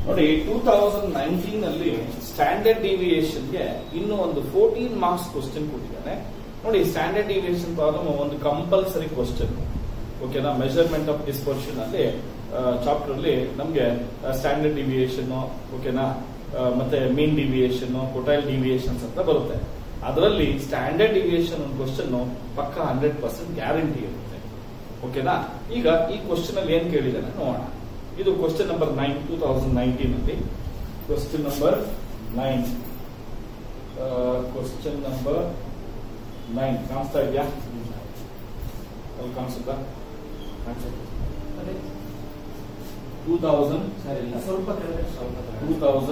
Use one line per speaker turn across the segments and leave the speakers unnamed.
ನೋಡಿ two thousand nineteen ಅಲ್ಲಿ standard ಡಿವಿಯೇಷನ್ಗೆ ಇನ್ನು ಒಂದು ಫೋರ್ಟೀನ್ ಮಾರ್ಕ್ಸ್ ಕ್ವಶನ್ ಕೊಟ್ಟಿದ್ದಾರೆ ನೋಡಿ ಸ್ಟ್ಯಾಂಡರ್ಡ್ ಡಿವಿಯೇಷನ್ ಪ್ರಾಬ್ಲಮ್ ಒಂದು ಕಂಪಲ್ಸರಿ ಕ್ವಶನ್ ಓಕೆನಾ ಮೆಜರ್ಮೆಂಟ್ ಆಫ್ ಡಿಸ್ಪರ್ಷನ್ ಅಲ್ಲಿ ಚಾಪ್ಟರ್ ಅಲ್ಲಿ ನಮ್ಗೆ ಸ್ಟ್ಯಾಂಡರ್ಡ್ ಡಿವಿಯೇಷನ್ ಓಕೆನಾ ಆ, ಮತ್ತೆ ಮೀನ್ ಡಿವಿಯೇಷನ್ ಕೊಟೈಲ್ ಡಿವಿಯೇಷನ್ಸ್ ಅಂತ ಬರುತ್ತೆ ಅದರಲ್ಲಿ ಸ್ಟ್ಯಾಂಡರ್ಡ್ ಡಿವಿಯೇಷನ್ ಒಂದು ಕ್ವಶನ್ ಪಕ್ಕ ಹಂಡ್ರೆಡ್ ಪರ್ಸೆಂಟ್ ಗ್ಯಾರಂಟಿ ಇರುತ್ತೆ ಓಕೆನಾ ಈಗ ಈ ಕ್ವಶನ್ ಅಲ್ಲಿ ಏನ್ ಕೇಳಿದಾನೆ ನೋಡೋಣ ಇದು question number nine two thousand nineteen ಅಲ್ಲಿ question number nine question number nine ಕಾಣಿಸ್ತಾ ಇದೆಯಾ ಅಲ್ಲಿ ಕಾಣಿಸುತ್ತಾ ಟೂ ತೌಸಂಡ್
ಸರಿ ಇಲ್ಲ ಸ್ವಲ್ಪ ಕೆಳಗೆ ಸ್ವಲ್ಪ ಕೆಳಗೆ.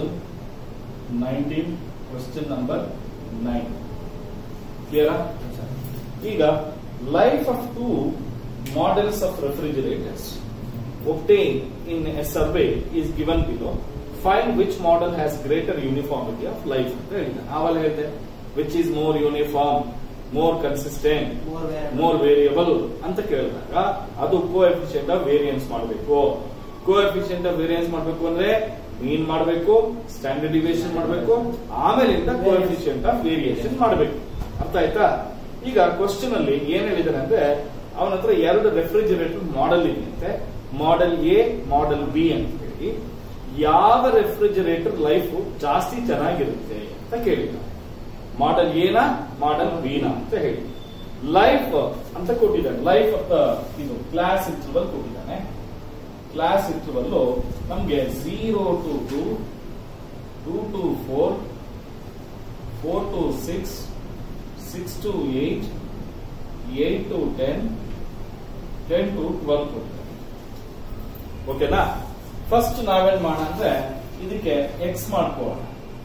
2019 ಕ್ವಶನ್ ನಂಬರ್ ನೈನ್ ಕ್ಲಿಯರಾ ಈಗ life of two models of refrigerators obtained in a survey is given below. Find which model has greater uniformity of life ಅಂತ ಹೇಳಿದ ಆವಾಗ ಹೇಳಿದೆ which is more uniform more consistent
More variable.
More variable ಅಂತ ಕೇಳಿದಾಗ ಅದು ಕೋ efficient of variance ಮಾಡಬೇಕು ಕೋ efficient of variance ಮಾಡಬೇಕು ಅಂದ್ರೆ ಮೀನ್ ಮಾಡಬೇಕು ಸ್ಟ್ಯಾಂಡರ್ಡ್ ಡಿವಿಯೇಷನ್ ಮಾಡಬೇಕು ಆಮೇಲಿಂದ ಕೋ ಎಫಿಷಿಯಂಟ್ ಆಫ್ ವೇರಿಯೇಷನ್ ಮಾಡಬೇಕು ಅರ್ಥ ಆಯ್ತಾ ಈಗ ಕ್ವಶನ್ ಅಲ್ಲಿ ಏನ್ ಹೇಳಿದಾರೆ ಅಂದ್ರೆ ಅವನ ಹತ್ರ ಎರಡು ರೆಫ್ರಿಜರೇಟರ್ ಮಾಡೆಲ್ ಇದೆಯಂತೆ ಮಾಡೆಲ್ ಎ ಮಾಡೆಲ್ ಬಿ ಅಂತ ಹೇಳಿ ಯಾವ ರೆಫ್ರಿಜರೇಟರ್ ಲೈಫ್ ಜಾಸ್ತಿ ಚೆನ್ನಾಗಿರುತ್ತೆ ಅಂತ ಕೇಳಿದ ಮಾಡೆಲ್ ಎನ ಮಾಡೆಲ್ ಬಿನ ಅಂತ ಹೇಳಿ ಲೈಫ್ ಅಂತ ಕೊಟ್ಟಿದ್ದಾನೆ ಲೈಫ್ ಅಂತ ಇದು ಕ್ಲಾಸ್ ಇಂಟರ್ವಲ್ ಕೊಟ್ಟಿದ್ದಾನೆ ಕ್ಲಾಸ್ ಇಂಟರ್ವಲ್ ನಮ್ಗೆ zero to two two to four four to six six to eight eight to ten ten to twelve ಕೊಟ್ಟಿದ್ದಾರೆ ಓಕೆನಾ ಫಸ್ಟ್ ನಾವೇನ್ ಮಾಡೋಣ ಅಂದ್ರೆ ಇದಕ್ಕೆ ಎಕ್ಸ್ ಮಾಡ್ಕೋಣ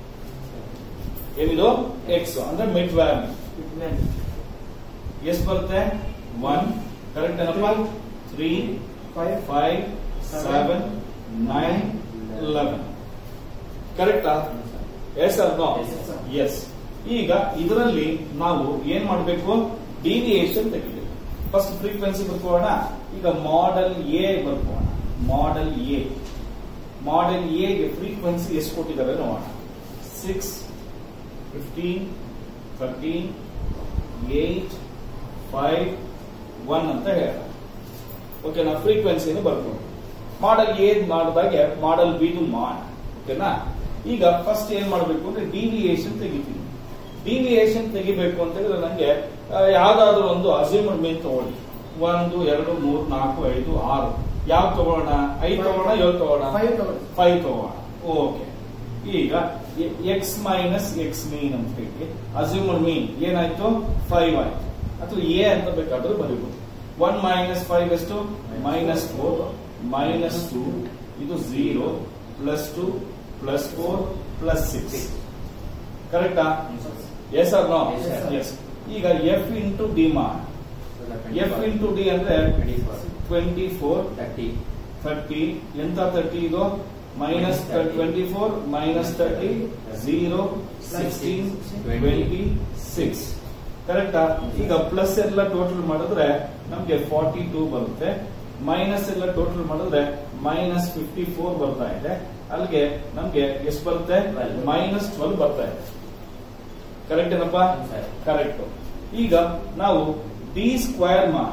ಏನಿದು ಎಕ್ಸ್ ಅಂದ್ರೆ ಮಿಡ್ ವ್ಯಾಲ್ಯೂ
Fitment.
ಎಷ್ಟು ಬರುತ್ತೆ ಒನ್ ಕರೆಕ್ಟ್ ಏನಪ್ಪ three
Five.
Five seven nine eleven ಕರೆಕ್ಟಾ yes sir no
Yes, sir.
Yes ಈಗ ಇದರಲ್ಲಿ ನಾವು ಏನ್ ಮಾಡಬೇಕು ಡಿವಿಯೇಷನ್ ತೆಗಿಬೇಕು ಫಸ್ಟ್ ಫ್ರೀಕ್ವೆನ್ಸಿ ಬರ್ಕೋಣ ಈಗ ಮಾಡೆಲ್ ಎ ಬರ್ಕೋಣ ಮಾಡೆಲ್ ಎ ಮಾಡೆಲ್ ಎಗೆ ಫ್ರೀಕ್ವೆನ್ಸಿ ಎಷ್ಟು ಕೊಟ್ಟಿದ್ದಾರೆ ನೋಡೋಣ six fifteen thirteen eight five one ಅಂತ ಹೇಳ ಓಕೆನಾ ಫ್ರೀಕ್ವೆನ್ಸಿನ ಬರ್ಕೊಂಡು ಮಾಡೆಲ್ ಎ ಮಾಡಿದಾಗೆ ಮಾಡೆಲ್ ಬಿದು ಮಾಡ ಓಕೆನಾ ಈಗ ಫಸ್ಟ್ ಏನ್ ಮಾಡಬೇಕು ಅಂದ್ರೆ ಡಿವಿಯೇಷನ್ ತೆಗಿತೀನಿ ಡಿವಿಯೇಷನ್ ತೆಗಿಬೇಕು ಅಂತ ಹೇಳಿದ್ರೆ ನಂಗೆ ಆ, ಯಾವ್ದಾದ್ರು ಒಂದು ಅಸ್ಯೂಮ್ಡ್ ಮೀನ್ ತಗೊಳ್ಳಿ ಒಂದು ಎರಡು ಮೂರು ನಾಲ್ಕು ಐದು ಆರು ಯಾವ್ದು ತಗೊಳ್ಳೋಣ ಐದು ತಗೊಳ್ಳೋಣ ಏಳು ತಗೊಳ್ಳೋಣ
Five ತಗೊಳ್ಳಿ.
ಫೈವ್ ತಗೋಣ ಓಕೆ ಈಗ ಎಕ್ಸ್ ಮೈನಸ್ ಎಕ್ಸ್ ಮೀನ್ ಅಂತ ಹೇಳಿ ಅಸ್ಯೂಮ್ಡ್ ಮೀನ್ ಏನಾಯ್ತು ಫೈವ್ ಆಯ್ತು ಅಥವಾ ಎ ಅಂತ ಬೇಕಾದ್ರೂ ಬರೀಬಹುದು ಒನ್ ಮೈನಸ್ ಫೈವ್ ಎಷ್ಟು ಮೈನಸ್ ಫೋರ್ ಮೈನಸ್ ಟೂ ಇದು zero plus two plus four plus six ಕರೆಕ್ಟಾ yes sir no
Yes, sir.
Yes ಈಗ ಎಫ್ ಇಂಟು ಡಿ ಮಾಡ್ ಎಫ್ ಇಂಟು ಡಿ ಅಂದ್ರೆ ಟ್ವೆಂಟಿ ಫೋರ್
Thirty.
ಥರ್ಟಿ ಎಂತ ತರ್ಟಿ ಇದು minus twenty four minus thirty zero sixteen twenty six ಕರೆಕ್ಟಾ ಈಗ plus ಎಲ್ಲ total ಮಾಡಿದ್ರೆ ನಮ್ಗೆ ಫಾರ್ಟಿ ಟೂ ಬರುತ್ತೆ ಮೈನಸ್ ಎಲ್ಲ ಟೋಟಲ್ ಮಾಡಿದ್ರೆ ಮೈನಸ್ ಫಿಫ್ಟಿ ಫೋರ್ ಬರ್ತಾ ಇದೆ ಅಲ್ಲಿಗೆ ನಮ್ಗೆ ಎಷ್ಟು ಬರುತ್ತೆ
Twelve.
ಮೈನಸ್ ಟ್ವೆಲ್ ಬರ್ತಾ ಇದೆ ಕರೆಕ್ಟ್ ಏನಪ್ಪಾ
Sir.
ಕರೆಕ್ಟ್ ಈಗ ನಾವು ಡಿ ಸ್ಕ್ವೇರ್ ಮಾಡಿ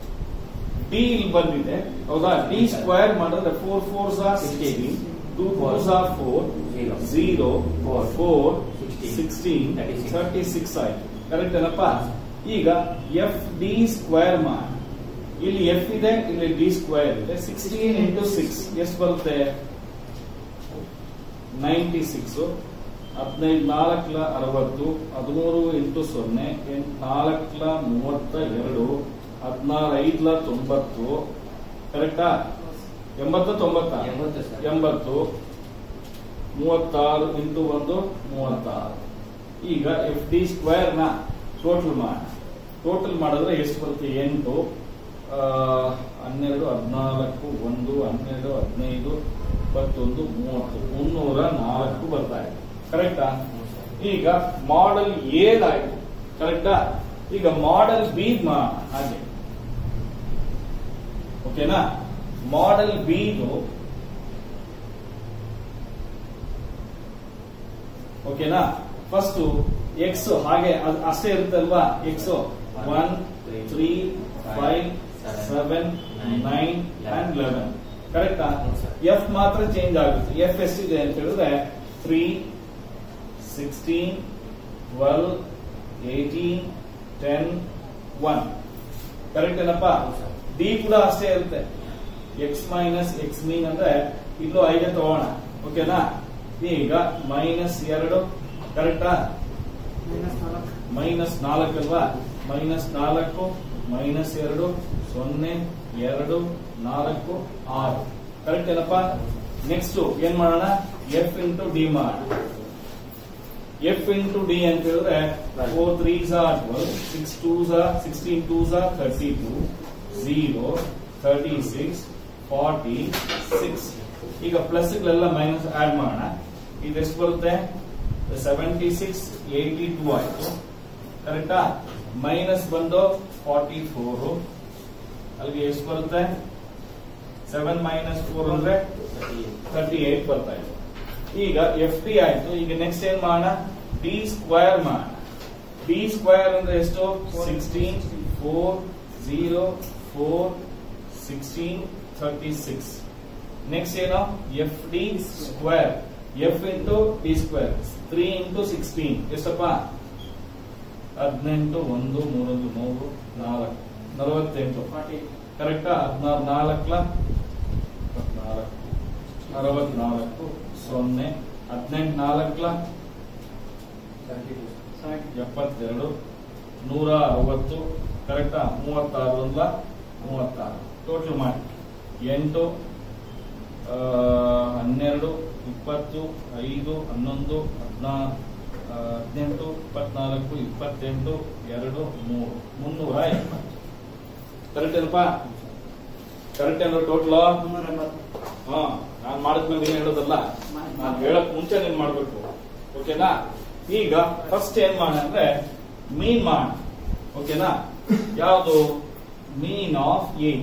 ಡಿ ಇಲ್ಲಿ ಬಂದಿದೆ ಹೌದಾ ಡಿ ಸ್ಕ್ವೇರ್ ಮಾಡಿದ್ರೆ four four sixteen two four four
Zero.
Zero
Four.
Four
Sixteen.
Sixteen
Thirty six.
Thirty six ಆಯ್ತು ಕರೆಕ್ಟ್ ಏನಪ್ಪ ಈಗ ಎಫ್ ಡಿ ಸ್ಕ್ವೇರ್ ಮಾಡಿ ಇಲ್ಲಿ ಎಫ್ ಇದೆ ಇಲ್ಲಿ ಡಿ ಸ್ಕ್ವೇರ್ ಇದೆ ಸಿಕ್ಸ್ಟೀನ್ ಇಂಟು ಸಿಕ್ಸ್ ಎಷ್ಟು ಬರುತ್ತೆ ನೈಂಟಿ ಸಿಕ್ಸ್ ಹದಿನೈದು ನಾಲ್ಕಲ ಅರವತ್ತು ಹದಿಮೂರು ಇಂಟು ಸೊನ್ನೆ ಎಂಟು ನಾಲ್ಕಲ ಮೂವತ್ತ ಎರಡು ಹದಿನಾರು ಐದ್ಲ ತೊಂಬತ್ತು ಕರೆಕ್ಟಾ ಎಂಬತ್ತು ತೊಂಬತ್ತ
ಎಂಬತ್ತು ಸರ್.
ಎಂಬತ್ತು ಮೂವತ್ತಾರು ಇಂಟು ಒಂದು ಮೂವತ್ತಾರು ಈಗ ಎಫ್ ಡಿ ಸ್ಕ್ವೇರ್ ನ ಟೋಟಲ್ ಮಾಡಿ ಟೋಟಲ್ ಮಾಡಿದ್ರೆ ಎಷ್ಟು ಬರುತ್ತೆ ಎಂಟು ಆ, ಹನ್ನೆರಡು ಹದಿನಾಲ್ಕು ಒಂದು ಹನ್ನೆರಡು ಹದಿನೈದು ಇಪ್ಪತ್ತೊಂದು ಮೂವತ್ತು ಮುನ್ನೂರ ನಾಲ್ಕು ಬರ್ತಾ ಇದೆ ಕರೆಕ್ಟಾ ಈಗ ಮಾಡೆಲ್ ಏದಾಯ್ತು ಕರೆಕ್ಟಾ ಈಗ ಮಾಡೆಲ್ ಬಿ ಹಾಗೆ ಓಕೆನಾ ಮಾಡೆಲ್ ಬಿದು ಓಕೆನಾ ಫಸ್ಟ್ ಎಕ್ಸ್ ಹಾಗೆ ಅದ್ ಅಷ್ಟೇ ಇರುತ್ತೆ ಅಲ್ವಾ X one three five seven nine and eleven ಕರೆಕ್ಟಾ
ಹೌದು sir.
ಎಫ್ ಮಾತ್ರ ಚೇಂಜ್ ಆಗುತ್ತೆ ಎಫ್ ಎಷ್ಟಿದೆ ಅಂತ ಹೇಳಿದ್ರೆ three sixteen twelve eighteen ten one correct ಏನಪ್ಪ
ಹೌದು sir.
ಡಿ ಕೂಡ ಅಷ್ಟೇ ಇರುತ್ತೆ ಎಕ್ಸ್ ಮೈನಸ್ ಎಕ್ಸ್ ಮೀನ್ ಅಂದ್ರೆ ಇಲ್ಲೂ ಐದೇ ತಗೋಣ ಓಕೆನಾ ಈಗ ಮೈನಸ್ ಎರಡು ಕರೆಕ್ಟಾ
ಮೈನಸ್ ನಾಲ್ಕು
ಮೈನಸ್ ನಾಲ್ಕು ಅಲ್ವಾ ಮೈನಸ್ ನಾಲ್ಕು ಮೈನಸ್ ಎರಡು ಸೊನ್ನೆ ಎರಡು ನಾಲ್ಕು ಆರು ಕರೆಕ್ಟ್ ಏನಪ್ಪ ನೆಕ್ಸ್ಟ್ ಏನ್ ಮಾಡೋಣ ಎಫ್ ಇಂಟು ಡಿ ಮಾಡೋಣ ಎಫ್ ಇಂಟು ಡಿ ಅಂತ ಹೇಳಿದ್ರೆ ಫೋರ್ ತ್ರೀ ಝಾ ಟ್ವೆಲ್ ಸಿಕ್ಸ್ ಟೂ ಝಾ ಸಿಕ್ಸ್ಟೀನ್ ಟೂ ಝಾ thirty two zero thirty six forty six ಈಗ ಪ್ಲಸ್ ಗಳೆಲ್ಲ ಮೈನಸ್ ಆಡ್ ಮಾಡೋಣ ಇದೆಷ್ಟು ಬರುತ್ತೆ ಸೆವೆಂಟಿ ಸಿಕ್ಸ್ ಏಯ್ಟಿ ಟೂ ಆಯ್ತು ಕರೆಕ್ಟಾ ಮೈನಸ್ ಬಂದು ಫಾರ್ಟಿ ಫೋರ್ ಅಲ್ಲಿಗೆ ಎಷ್ಟು ಬರುತ್ತೆ ಸೆವೆನ್ ಮೈನಸ್ ಫೋರ್ ಅಂದ್ರೆ ತರ್ಟಿ ಏಟ್ ಬರ್ತಾ ಇದೆ ಈಗ ಎಫ್ ಡಿ ಆಯ್ತು ಈಗ ನೆಕ್ಸ್ಟ್ ಏನ್ ಮಾಡೋಣ ಡಿ ಸ್ಕ್ವೇರ್ ಮಾಡೋಣ ಡಿ ಸ್ಕ್ವೇರ್ ಅಂದ್ರೆ ಎಷ್ಟು sixteen four zero four sixteen thirty six next ಏನು F D square F into D square three into sixteen ಎಷ್ಟಪ್ಪ ಹದಿನೆಂಟು ಒಂದು ಮೂರೊಂದು ಮೂರು ನಾಲ್ಕು ನಲವತ್ತೆಂಟು
ಫಾರ್ಟಿ
ಕರೆಕ್ಟಾ ಹದಿನಾರು ನಾಲ್ಕಲ ಇಪ್ಪತ್ನಾಲ್ಕು ಅರವತ್ನಾಲ್ಕು ಸೊನ್ನೆ ಹದಿನೆಂಟು ನಾಲ್ಕಲ
ಸೆವೆಂಟಿ
ಎಪ್ಪತ್ತೆರಡು ನೂರ ಅರವತ್ತು ಕರೆಕ್ಟಾ ಮೂವತ್ತಾರು ಅಲ್ಲ ಮೂವತ್ತಾರು ಟೋಟಲ್ ಮಾಡಿ ಎಂಟು ಆ, ಹನ್ನೆರಡು ಇಪ್ಪತ್ತು ಐದು ಹನ್ನೊಂದು ಹದಿನಾ ಹದಿನೆಂಟು ಇಪ್ಪತ್ನಾಲ್ಕು ಇಪ್ಪತ್ತೆಂಟು ಎರಡು ಮೂರು ಮುನ್ನೂರ ಎಪ್ಪತ್ತು ಕರೆಕ್ಟ್ ಏನಪ್ಪ ಕರೆಕ್ಟ್ ಏನೋ ಟೋಟಲ್
ಮುನ್ನೂರ ಎಂಬತ್ತು
ಹಾ ನಾನ್ ಮಾಡಿದ್ಮೇಲೆ ನೀನ್ ಹೇಳೋದಲ್ಲ ನಾನು ಹೇಳಕ್ ಮುಂಚೆ ನೀನ್ ಮಾಡ್ಬೇಕು ಓಕೆನಾ ಈಗ ಫಸ್ಟ್ ಏನ್ ಮಾಡ ಅಂದ್ರೆ ಮೀನ್ ಮಾಡ ಓಕೆನಾ ಯಾವುದು mean of A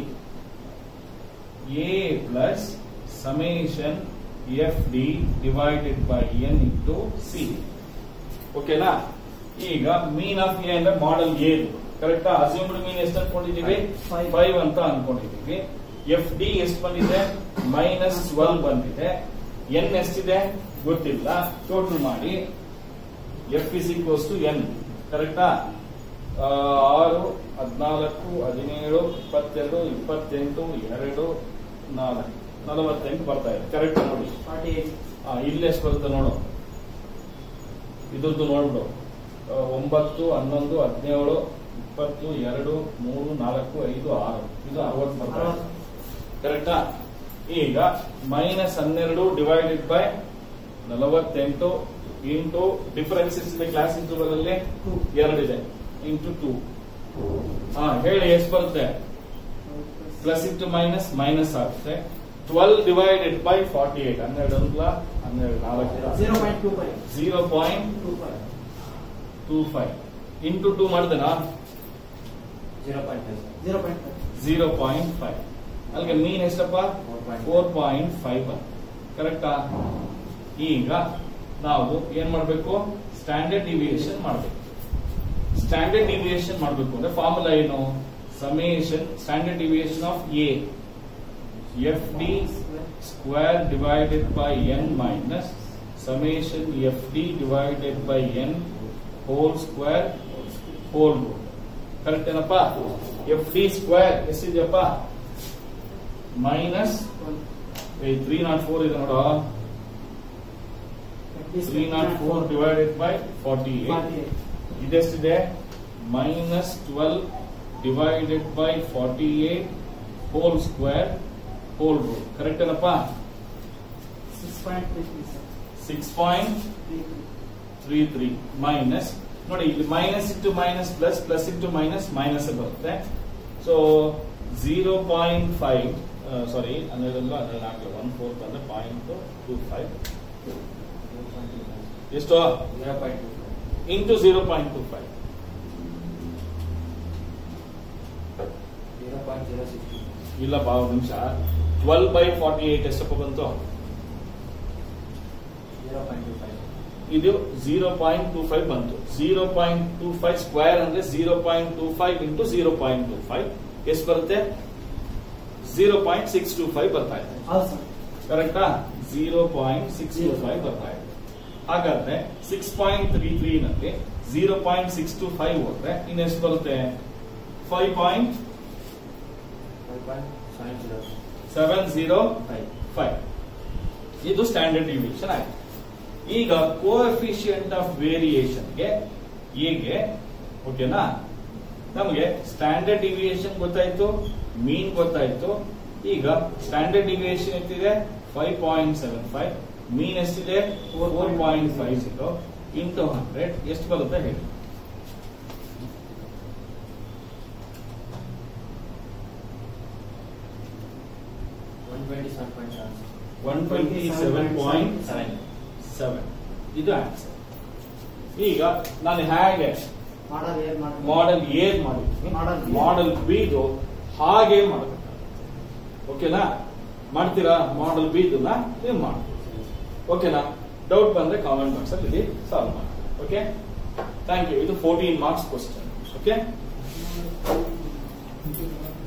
A plus summation F D divided by N into C ಓಕೆನಾ ಈಗ ಮೀನ್ ಆಫ್ ಎ ಅಂದ್ರೆ ಮಾಡೆಲ್ ಎ ಕರೆಕ್ಟಾ ಅಸ್ಯೂಮ್ಡ್ ಮೀನ್ ಎಷ್ಟು ಅನ್ಕೊಂಡಿದೀವಿ
Five.
ಫೈವ್ ಅಂತ ಅನ್ಕೊಂಡಿದೀವಿ ಎಫ್ ಡಿ ಎಷ್ಟು ಬಂದಿದೆ ಮೈನಸ್ ಟ್ವೆಲ್ ಬಂದಿದೆ ಎನ್ ಎಷ್ಟಿದೆ ಗೊತ್ತಿಲ್ಲ ಟೋಟಲ್ ಮಾಡಿ F is equals to N ಕರೆಕ್ಟಾ ಆರು ಹದಿನಾಲ್ಕು ಹದಿನೇಳು ಇಪ್ಪತ್ತೆರಡು ಇಪ್ಪತ್ತೆಂಟು ಎರಡು ನಾಲ್ಕು ನಲವತ್ತೆಂಟು ಬರ್ತಾ ಇದೆ ಕರೆಕ್ಟ್ ನೋಡಿ
ಫಾರ್ಟಿ ಏಟ್
ಆ, ಇಲ್ಲಿ ಎಷ್ಟು ಬರುತ್ತೆ ನೋಡು ಇದ್ರದ್ದು ನೋಡ್ಬಿಡು ಆ, ಒಂಬತ್ತು ಹನ್ನೊಂದು ಹದಿನೇಳು ಇಪ್ಪತ್ತು ಎರಡು ಮೂರು ನಾಲ್ಕು ಐದು ಆರು ಇದು ಅರವತ್ತು ಬರ್ತಾ ಇದೆ ಕರೆಕ್ಟಾ ಈಗ ಮೈನಸ್ ಹನ್ನೆರಡು ಡಿವೈಡೆಡ್ ಬೈ ನಲವತ್ತೆಂಟು ಇಂಟು ಡಿಫರೆನ್ಸ್ ಇದೆ ಕ್ಲಾಸ್ ಇಂಟರ್ವಲ್ ಅಲ್ಲಿ
ಟೂ
ಎರಡಿದೆ ಇಂಟು ಟೂ ಹಾ ಹೇಳಿ ಎಷ್ಟು ಬರುತ್ತೆ ಪ್ಲಸ್ ಇಂಟು ಮೈನಸ್ ಮೈನಸ್ ಆಗುತ್ತೆ twelve divided by forty eight ಹನ್ನೆರಡು ಒಂದ್ಲ ಹನ್ನೆರಡು ನಾಲ್ಕು
zero point two five
zero point
two five
two five into two ಮಾಡಿದೆನಾ
zero point five zero point five
zero point five ಅಲ್ಲಿಗೆ ಮೀನ್ ಎಷ್ಟಪ್ಪ four point five ಕರೆಕ್ಟಾ ಈಗ ನಾವು ಏನ್ ಮಾಡಬೇಕು ಸ್ಟ್ಯಾಂಡರ್ಡ್ ಡಿವಿಯೇಷನ್ ಮಾಡಬೇಕು ಸ್ಟ್ಯಾಂಡರ್ಡ್ ಡಿವಿಯೇಷನ್ ಮಾಡಬೇಕು ಅಂದ್ರೆ ಫಾರ್ಮುಲಾ ಏನು summation standard deviation of A F D square divided by N minus summation F D divided by N whole square whole root correct ಏನಪ್ಪ ಎಫ್ ಡಿ ಸ್ಕ್ವೇರ್ ಎಷ್ಟಿದೆಯಪ್ಪ minus three not four ಇದೆ ನೋಡ three not four divided by forty eight
forty eight
ಇದೆಷ್ಟಿದೆ minus twelve divided by forty eight whole square whole root correct ಏನಪ್ಪ
six point three three sir
six point
three three
three three minus ನೋಡಿ ಇಲ್ಲಿ minus into minus plus plus into minus minus ಬರುತ್ತೆ so zero point five sorry ಹನ್ನೆರಡು ಹನ್ನೆರಡು ನಾಲ್ಕು one fourth ಅಂದ್ರೆ point two five ಎಷ್ಟು
zero point two five
into zero point two five
zero point zero six
ಇಲ್ಲ ಬಾ ಒಂದು ನಿಮಿಷ ಟ್ವೆಲ್ ಬೈ ಫಾರ್ಟಿ ಏಟ್ ಎಷ್ಟಪ್ಪ ಬಂತು
ಜೀರೋ ಪಾಯಿಂಟ್ ಟೂ ಫೈವ್
ಇದು ಜೀರೋ ಪಾಯಿಂಟ್ ಟೂ ಫೈವ್ ಬಂತು zero point two five square ಅಂದ್ರೆ zero point two five into zero point two five ಎಷ್ಟು ಬರುತ್ತೆ zero point six two five ಬರ್ತಾ ಇದೆ
ಹೌದು ಸರ್
ಕರೆಕ್ಟಾ zero point six two five ಬರ್ತಾ ಇದೆ ಹಾಗಾದ್ರೆ ಸಿಕ್ಸ್ ಪಾಯಿಂಟ್ ತ್ರೀ ತ್ರೀ ನಲ್ಲಿ zero point six two five ಹೋದ್ರೆ ಇನ್ನೆಷ್ಟು ಬರುತ್ತೆ five point
five point seven zero
seven zero
five
five ಇದು ಸ್ಟ್ಯಾಂಡರ್ಡ್ ಡಿವಿಷನ್ ಆಯ್ತು ಈಗ ಕೋಎಫಿಷಿಯಂಟ್ ಆಫ್ ವೇರಿಯೇಷನ್ಗೆ ಹೇಗೆ ಓಕೆನಾ ನಮಗೆ ಸ್ಟ್ಯಾಂಡರ್ಡ್ ಡಿವಿಯೇಷನ್ ಗೊತ್ತಾಯ್ತು ಮೀನ್ ಗೊತ್ತಾಯ್ತು ಈಗ ಸ್ಟ್ಯಾಂಡರ್ಡ್ ಡಿವಿಯೇಷನ್ ಎಷ್ಟಿದೆ five point seven five mean ಎಷ್ಟಿದೆ four point five zero into hundred ಎಷ್ಟು ಬರುತ್ತೆ ಹೇಳಿ
one twenty seven point seven
one twenty seven point
seven
seven ಇದು ಆನ್ಸರ್ ಈಗ ನಾನು ಹೇಗೆ
ಮಾಡಲ್ ಏನ್ ಮಾಡಿ
ಮಾಡೆಲ್ ಏನ್ ಮಾಡಿದ್ದೀನಿ
Model A.
ಮಾಡೆಲ್ ಬಿದು ಹಾಗೆ ಮಾಡಬೇಕು ಓಕೆನಾ ಮಾಡ್ತೀರಾ ಮಾಡೆಲ್ ಬಿದನ್ನ ನೀವು ಮಾಡಿ ಓಕೆನಾ ಡೌಟ್ ಬಂದ್ರೆ ಕಾಮೆಂಟ್ ಬಾಕ್ಸ್ ಅಲ್ಲಿ ಸಾಲ್ವ್ ಮಾಡಿ ಓಕೆ ಥ್ಯಾಂಕ್ ಯು ಇದು ಫೋರ್ಟೀನ್ ಮಾರ್ಕ್ಸ್ ಕ್ವಶನ್ ಓಕೆ